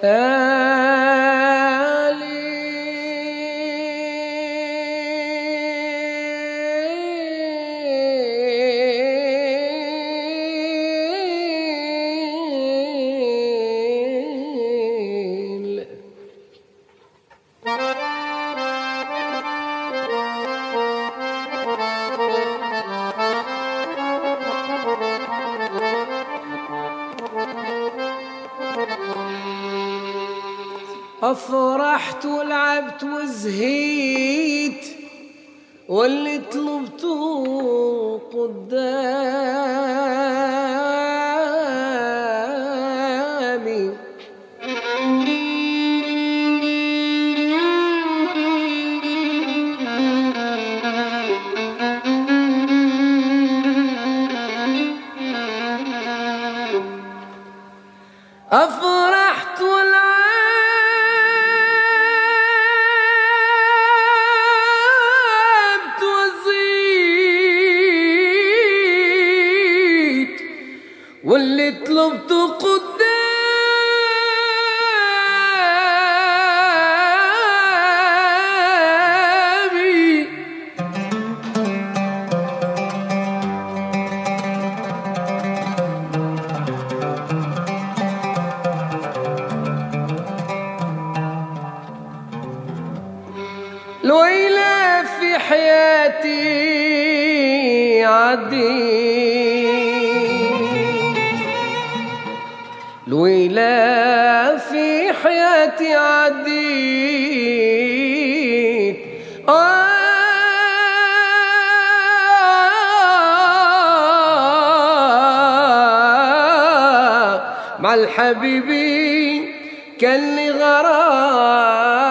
أفرحت ولعبت وزهيت واللي طلبته قدامي أفرحت ولعبت وزيد واللي طلبته قدامي الويلة في حياتي عدي الويلة في حياتي عدي آه مع الحبيبي كان لي غرام